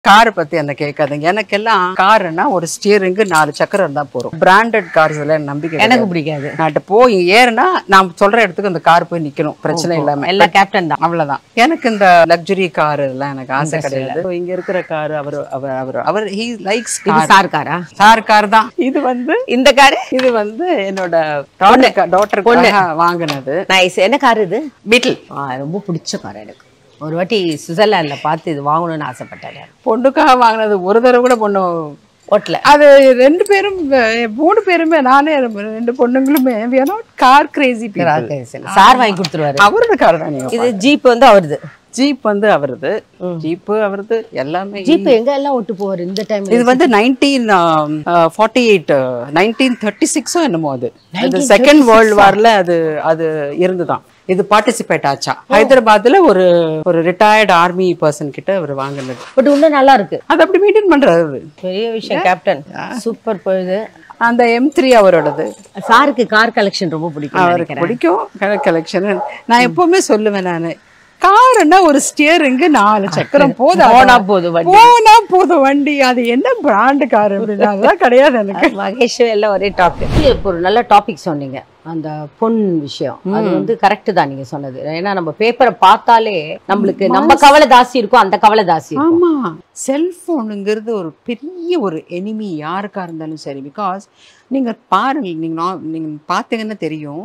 Car பத்தி என்ன கேட்காதீங்க எனக்கெல்லாம் காருன்னா ஒரு ஸ்டியரிங்கு நாலு சக்கரம் இருந்தா போறோம் பிராண்டட் கார்ஸ் எல்லாம் நம்பிக்கை எனக்கு எனக்கு பிடிக்காது நாட்டு போய் ஏறுனா நான் சொல்ற இடத்துக்கு அந்த கார் போய் நிக்கணும் பிரச்சனை இல்லாம எல்லாம் கேப்டன் தான் அவ்வளவுதான் எனக்கு இந்த லக்ஸுரி கார் எல்லாம் எனக்கு ஆசை கிடையாது So, இங்க இருக்கிற கார் அவர் அவர் அவர் அவர் ஹீ லைக்ஸ் இது கார் சார் காரா சார் கார் தான் இது வந்து இந்த காரு இது வந்து என்னோட டாக்டர் வாங்கினது நைஸ் என்ன கார் இது பீட்டில் ஆ, ரொம்ப பிடிச்ச கார் எனக்கு ஒரு வாட்டி சுவிட்சர்லாந்துல பார்த்து இது வாங்கணும்னு ஆசைப்பட்டாரு பொண்ணுக்காக வாங்கினது ஒரு தடவை கூட பொண்ணு ஓட்டல அது ரெண்டு பேரும் அஹ், மூணு பேருமே நானே ரெண்டு பொண்ணுங்களுமே we are not car crazy people sir வாங்கி கொடுத்துருவாரு அவரோட கார் தான் நீங்க இது ஜீப் வந்து அவருது ஜீப் வந்து அவரது ஜீப் அவரது எல்லாமே ஜீப் எங்க எல்லாம் ஓட்டு போவாரு இந்த டைம்ல இது வந்து nineteen forty eight nineteen thirty சிக்ஸோ என்னமோ அது அது செகண்ட் வேர்ல்டு வார்ல அது அது இருந்துதான் இது பார்ட்டிசிபேட் ஆச்சா ஹைதராபாத்ல ஒரு ஒரு ரிட்டையர்ட் ஆர்மி பர்சன் கிட்ட அவர் வாங்கினது பட் இன்னும் நல்லா இருக்கு அது அப்படி மெயின்டைன் பண்றாரு பெரிய விஷயம் கேப்டன் சூப்பர் போகுது அந்த எம் த்ரீ அவரோடது சாருக்கு கார் கலெக்ஷன் ரொம்ப பிடிக்கும் அவருக்கு பிடிக்கும் கலெக்ஷன் நான் எப்பவுமே சொல்லுவேன் நானு காருன்னா ஒரு ஸ்டியரிங்கு நாலு சக்கரம் போதா போனா போதும் வண்டி. போனா போதும் வண்டி அது என்ன பிராண்ட் கார் அப்படின்னா அதெல்லாம் கிடையாது எனக்கு மகேஷ் எல்லாம் ஒரே டாபிக் இப்போ ஒரு நல்ல டாபிக் சொன்னீங்க அந்த பொன் விஷயம் அது வந்து கரெக்ட் தான் நீங்க சொன்னது ஏன்னா நம்ம பேப்பரை பார்த்தாலே நம்மளுக்கு நம்ம கவலை தாசி இருக்கும் அந்த கவலை தாசி இருக்கும் ஆமா செல்போனுங்கிறது ஒரு பெரிய ஒரு எனிமி யாருக்கா இருந்தாலும் சரி பிகாஸ் நீங்க பாருங்க நீங்க நா- நீங்க பார்த்தீங்கன்னா தெரியும்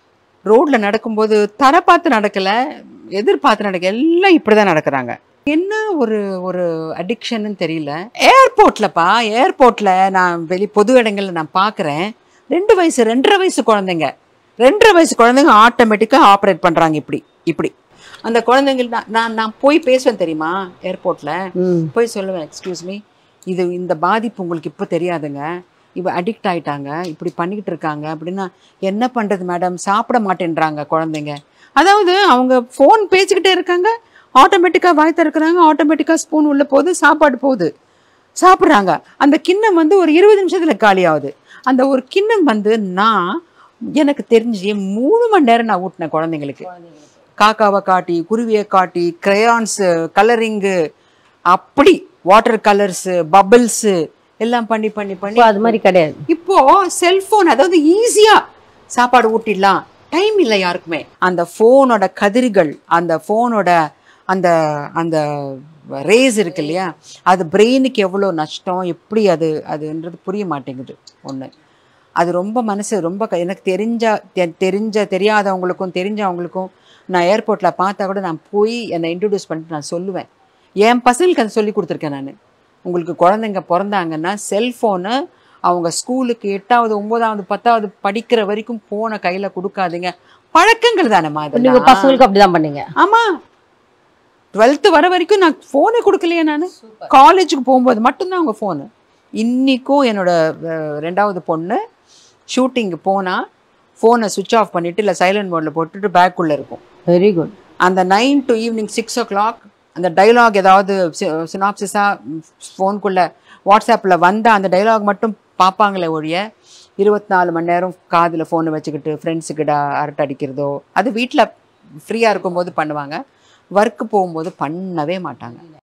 ரோட்ல நடக்கும்போது தர பார்த்து நடக்கல எதிர்பார்த்து நடக்க எல்லாம் இப்படிதான் நடக்கிறாங்க என்ன ஒரு ஒரு அடிக்ஷன்னு தெரியல ஏர்போர்ட்லப்பா ஏர்போர்ட்ல நான் வெளி பொது இடங்கள்ல நான் பார்க்கறேன் ரெண்டு வயசு ரெண்டரை வயசு குழந்தைங்க ரெண்டரை வயசு குழந்தைங்க ஆட்டோமேட்டிக்கா ஆப்ரேட் பண்றாங்க இப்படி இப்படி அந்த குழந்தைங்க நான் நான் நான் போய் பேசுவேன் தெரியுமா ஏர்போர்ட்ல போய் சொல்லுவேன் எக்ஸ்கியூஸ் மீ இது இந்த பாதிப்பு உங்களுக்கு இப்போ தெரியாதுங்க இவ அடிக்ட் ஆயிட்டாங்க இப்படி பண்ணிக்கிட்டு இருக்காங்க அப்படின்னா என்ன பண்றது மேடம் சாப்பிட மாட்டேன்றாங்க குழந்தைங்க அதாவது அவங்க ஃபோன் பேசிக்கிட்டே இருக்காங்க ஆட்டோமேட்டிக்காக வாய் திறக்கிறாங்க ஆட்டோமேட்டிக்காக ஸ்பூன் உள்ள போகுது சாப்பாடு போகுது சாப்பிட்றாங்க அந்த கிண்ணம் வந்து ஒரு இருபது நிமிஷத்துல காலி ஆகுது அந்த ஒரு கிண்ணம் வந்து நான் எனக்கு தெரிஞ்சு மூணு மணி நேரம் நான் ஊட்டினேன் குழந்தைங்களுக்கு காக்காவை காட்டி குருவியை காட்டி கிரையான்ஸு கலரிங்கு அப்படி வாட்டர் கலர்ஸு பபிள்ஸு எல்லாம் பண்ணி பண்ணி பண்ணி இப்போ அது மாதிரி கிடையாது இப்போ செல்போன் அதாவது ஈஸியா சாப்பாடு ஊட்டிடலாம் டைம் இல்லை யாருக்குமே அந்த ஃபோனோட கதிர்கள் அந்த ஃபோனோட அந்த அந்த ரேஸ் இருக்கு இல்லையா அது பிரெயினுக்கு எவ்வளோ நஷ்டம் எப்படி அது அதுன்றது புரிய மாட்டேங்குது ஒன்று அது ரொம்ப மனசு ரொம்ப க- எனக்கு தெரிஞ்ச தெ- தெரிஞ்ச தெரியாதவங்களுக்கும் தெரிஞ்சவங்களுக்கும் நான் ஏர்போர்ட்டில் பார்த்தா கூட நான் போய் என்னை இன்ட்ரடியூஸ் பண்ணிட்டு நான் சொல்லுவேன் என் பசங்களுக்கு அதை சொல்லி கொடுத்துருக்கேன் நான் உங்களுக்கு குழந்தைங்க பிறந்தாங்கன்னா செல்ஃபோனு அவங்க ஸ்கூலுக்கு எட்டாவது ஒன்பதாவது பத்தாவது படிக்கிற வரைக்கும் போனை கையில கொடுக்காதீங்க பழக்கங்கள் தானேம்மா நீங்க இதெல்லாம் பசங்களுக்கு அப்படிதான் பண்ணீங்க ஆமா டுவெல்த்து வர வரைக்கும் நான் ஃபோனே கொடுக்கலையே நான் காலேஜுக்கு போகும்போது மட்டும்தான் அவங்க ஃபோனு இன்னிக்கும் என்னோட அஹ், ரெண்டாவது பொண்ணு ஷூட்டிங்கு போனா ஃபோனை சுவிட்ச் ஆஃப் பண்ணிட்டு இல்லை சைலண்ட் மோடில் போட்டுட்டு பேக்குள்ளே இருக்கும் வெரி குட் அந்த nine to evening six o'clock அந்த டைலாக் ஏதாவது சினாப்சிஸாக ஃபோனுக்குள்ளே வாட்ஸ்அப்பில் வந்த அந்த டைலாக் மட்டும் பார்ப்பாங்களே ஒழிய இருபத்தி நாலு மணி நேரம் காதில் ஃபோனை வச்சுக்கிட்டு ஃப்ரெண்ட்ஸுக்கிட்ட அரட்டை அடிக்கிறதோ அது வீட்டில் ஃப்ரீயாக இருக்கும்போது பண்ணுவாங்க ஒர்க்கு போகும்போது பண்ணவே மாட்டாங்க